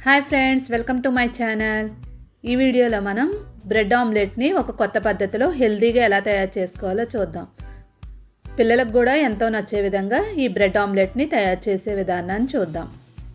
hi friends welcome to my channel ఈ వీడియోలో మనం బ్రెడ్ ఆమ్లెట్ని ఒక కొత్త పద్ధతిలో హెల్తీగా ఎలా తయారు చేసుకోవాలో చూద్దాం పిల్లలకు కూడా ఎంతో నచ్చే విధంగా ఈ బ్రెడ్ ఆమ్లెట్ని తయారు చేసే విధానాన్ని చూద్దాం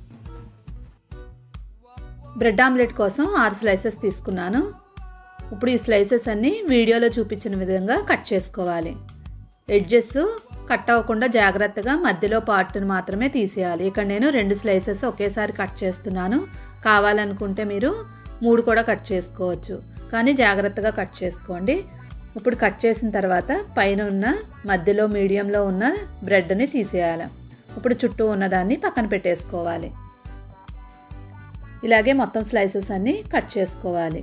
బ్రెడ్ ఆమ్లెట్ కోసం ఆరు స్లైసెస్ తీసుకున్నాను ఇప్పుడు ఈ స్లైసెస్ అన్నీ వీడియోలో చూపించిన విధంగా కట్ చేసుకోవాలి ఎడ్జెస్ కట్ అవ్వకుండా జాగ్రత్తగా మధ్యలో పార్ట్ని మాత్రమే తీసేయాలి ఇక్కడ నేను రెండు స్లైసెస్ ఒకేసారి కట్ చేస్తున్నాను కావాలనుకుంటే మీరు మూడు కూడా కట్ చేసుకోవచ్చు కానీ జాగ్రత్తగా కట్ చేసుకోండి ఇప్పుడు కట్ చేసిన తర్వాత పైన ఉన్న మధ్యలో మీడియంలో ఉన్న బ్రెడ్ని తీసేయాలి ఇప్పుడు చుట్టూ ఉన్నదాన్ని పక్కన పెట్టేసుకోవాలి ఇలాగే మొత్తం స్లైసెస్ అన్నీ కట్ చేసుకోవాలి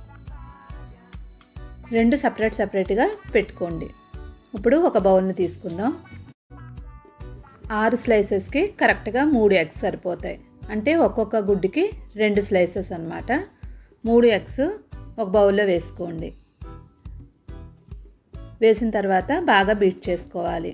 రెండు సపరేట్ సపరేట్గా పెట్టుకోండి ఇప్పుడు ఒక బౌల్ని తీసుకుందాం ఆరు స్లైసెస్కి కరెక్ట్గా మూడు ఎగ్స్ సరిపోతాయి అంటే ఒక్కొక్క గుడ్డుకి రెండు స్లైసెస్ అనమాట మూడు ఎగ్స్ ఒక బౌల్లో వేసుకోండి వేసిన తర్వాత బాగా బీట్ చేసుకోవాలి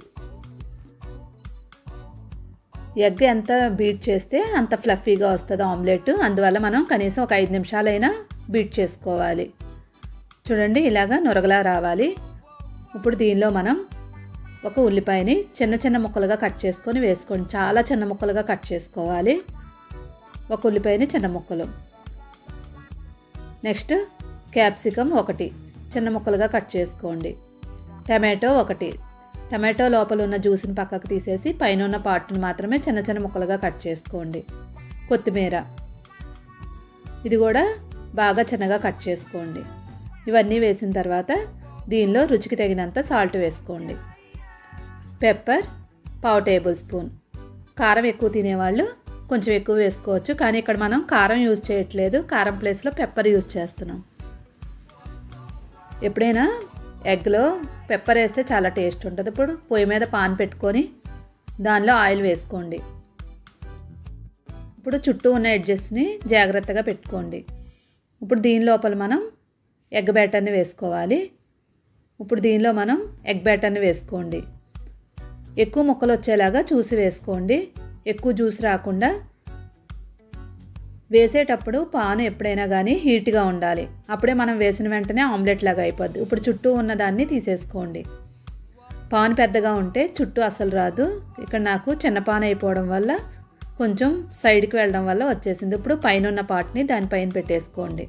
ఎగ్ ఎంత బీట్ చేస్తే అంత ఫ్లఫీగా వస్తుంది ఆమ్లెట్ అందువల్ల మనం కనీసం ఒక ఐదు నిమిషాలైనా బీట్ చేసుకోవాలి చూడండి ఇలాగా నొరగలా రావాలి ఇప్పుడు దీనిలో మనం ఒక ఉల్లిపాయని చిన్న చిన్న ముక్కలుగా కట్ చేసుకొని వేసుకోండి చాలా చిన్న ముక్కలుగా కట్ చేసుకోవాలి ఒక ఉల్లిపాయని చిన్న ముక్కలు నెక్స్ట్ క్యాప్సికమ్ ఒకటి చిన్న ముక్కలుగా కట్ చేసుకోండి టమాటో ఒకటి టమాటో లోపల ఉన్న జ్యూస్ని పక్కకు తీసేసి పైన ఉన్న పార్ట్ని మాత్రమే చిన్న చిన్న ముక్కలుగా కట్ చేసుకోండి కొత్తిమీర ఇది కూడా బాగా చిన్నగా కట్ చేసుకోండి ఇవన్నీ వేసిన తర్వాత దీనిలో రుచికి తగినంత సాల్ట్ వేసుకోండి పెప్పర్ పావు టేబుల్ స్పూన్ కారం ఎక్కువ తినేవాళ్ళు కొంచెం ఎక్కువ వేసుకోవచ్చు కానీ ఇక్కడ మనం కారం యూజ్ చేయట్లేదు కారం ప్లేస్లో పెప్పర్ యూజ్ చేస్తున్నాం ఎప్పుడైనా ఎగ్లో పెప్పర్ వేస్తే చాలా టేస్ట్ ఉంటుంది ఇప్పుడు పొయ్యి మీద పాన్ పెట్టుకొని దానిలో ఆయిల్ వేసుకోండి ఇప్పుడు చుట్టూ ఉన్న ఎడ్జెస్ని జాగ్రత్తగా పెట్టుకోండి ఇప్పుడు దీని లోపల మనం ఎగ్ బ్యాటర్ని వేసుకోవాలి ఇప్పుడు దీనిలో మనం ఎగ్ బ్యాటర్ని వేసుకోండి ఎక్కువ ముక్కలు వచ్చేలాగా చూసి వేసుకోండి ఎక్కువ జ్యూస్ రాకుండా వేసేటప్పుడు పాను ఎప్పుడైనా కానీ హీట్గా ఉండాలి అప్పుడే మనం వేసిన వెంటనే ఆమ్లెట్ లాగా అయిపోద్ది ఇప్పుడు చుట్టూ ఉన్న దాన్ని తీసేసుకోండి పాను పెద్దగా ఉంటే చుట్టూ అసలు రాదు ఇక్కడ నాకు చిన్న పాన్ అయిపోవడం వల్ల కొంచెం సైడ్కి వెళ్ళడం వల్ల వచ్చేసింది ఇప్పుడు పైన ఉన్న పార్ట్ని దానిపైన పెట్టేసుకోండి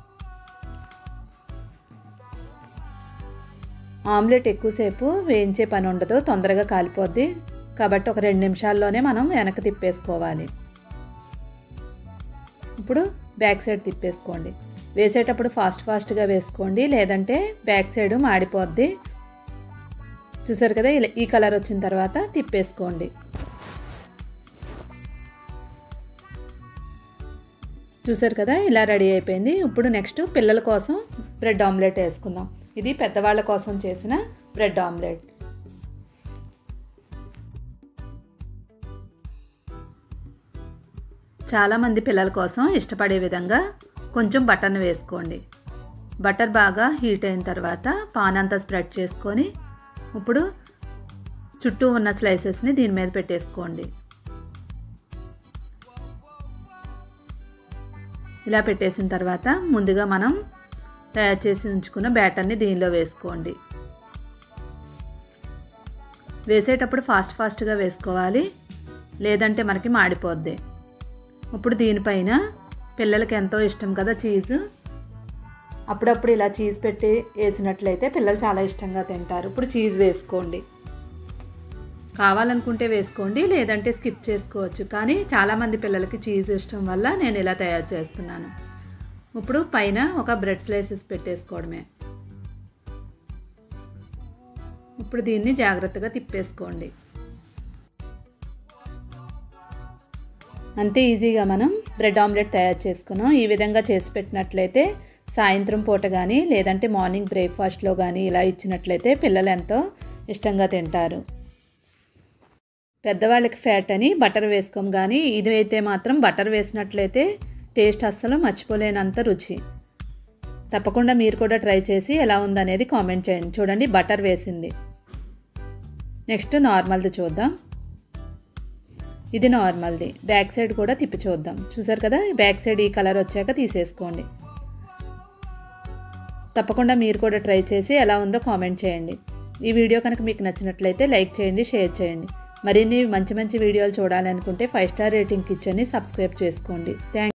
ఆమ్లెట్ ఎక్కువసేపు వేయించే పని ఉండదు తొందరగా కాలిపోద్ది కాబట్టి ఒక రెండు నిమిషాల్లోనే మనం వెనక్కి తిప్పేసుకోవాలి ఇప్పుడు బ్యాక్ సైడ్ తిప్పేసుకోండి వేసేటప్పుడు ఫాస్ట్ ఫాస్ట్గా వేసుకోండి లేదంటే బ్యాక్ సైడ్ మాడిపోద్ది చూసారు కదా ఇలా ఈ కలర్ వచ్చిన తర్వాత తిప్పేసుకోండి చూసారు కదా ఇలా రెడీ అయిపోయింది ఇప్పుడు నెక్స్ట్ పిల్లల కోసం బ్రెడ్ ఆమ్లెట్ వేసుకుందాం ఇది పెద్దవాళ్ళ కోసం చేసిన బ్రెడ్ ఆమ్లెట్ చాలామంది పిల్లల కోసం ఇష్టపడే విధంగా కొంచెం బటర్ని వేసుకోండి బటర్ బాగా హీట్ అయిన తర్వాత పాన్ అంతా స్ప్రెడ్ చేసుకొని ఇప్పుడు చుట్టూ ఉన్న స్లైసెస్ని దీని మీద పెట్టేసుకోండి ఇలా పెట్టేసిన తర్వాత ముందుగా మనం తయారు చేసి ఉంచుకున్న బ్యాటర్ని దీనిలో వేసుకోండి వేసేటప్పుడు ఫాస్ట్ ఫాస్ట్గా వేసుకోవాలి లేదంటే మనకి మాడిపోద్ది ఇప్పుడు దీనిపైన పిల్లలకి ఎంతో ఇష్టం కదా చీజ్ అప్పుడప్పుడు ఇలా చీజ్ పెట్టి వేసినట్లయితే పిల్లలు చాలా ఇష్టంగా తింటారు ఇప్పుడు చీజ్ వేసుకోండి కావాలనుకుంటే వేసుకోండి లేదంటే స్కిప్ చేసుకోవచ్చు కానీ చాలామంది పిల్లలకి చీజ్ ఇష్టం వల్ల నేను ఇలా తయారు చేస్తున్నాను ఇప్పుడు పైన ఒక బ్రెడ్ స్లైసెస్ పెట్టేసుకోవడమే ఇప్పుడు దీన్ని జాగ్రత్తగా తిప్పేసుకోండి అంతే ఈజీగా మనం బ్రెడ్ ఆమ్లెట్ తయారు చేసుకున్నాం ఈ విధంగా చేసి పెట్టినట్లయితే సాయంత్రం పూట కానీ లేదంటే మార్నింగ్ బ్రేక్ఫాస్ట్లో కానీ ఇలా ఇచ్చినట్లయితే పిల్లలు ఎంతో ఇష్టంగా తింటారు పెద్దవాళ్ళకి ఫ్యాట్ అని బటర్ వేసుకోం కానీ ఇది అయితే మాత్రం బటర్ వేసినట్లయితే టేస్ట్ అస్సలు మర్చిపోలేనంత రుచి తప్పకుండా మీరు కూడా ట్రై చేసి ఎలా ఉందనేది కామెంట్ చేయండి చూడండి బటర్ వేసింది నెక్స్ట్ నార్మల్ది చూద్దాం ఇది నార్మల్ది బ్యాక్ సైడ్ కూడా తిప్పి చూద్దాం చూసారు కదా బ్యాక్ సైడ్ ఈ కలర్ వచ్చాక తీసేసుకోండి తప్పకుండా మీరు కూడా ట్రై చేసి ఎలా ఉందో కామెంట్ చేయండి ఈ వీడియో కనుక మీకు నచ్చినట్లయితే లైక్ చేయండి షేర్ చేయండి మరిన్ని మంచి మంచి వీడియోలు చూడాలనుకుంటే ఫైవ్ స్టార్ రేటింగ్ కిచెన్ని సబ్స్క్రైబ్ చేసుకోండి థ్యాంక్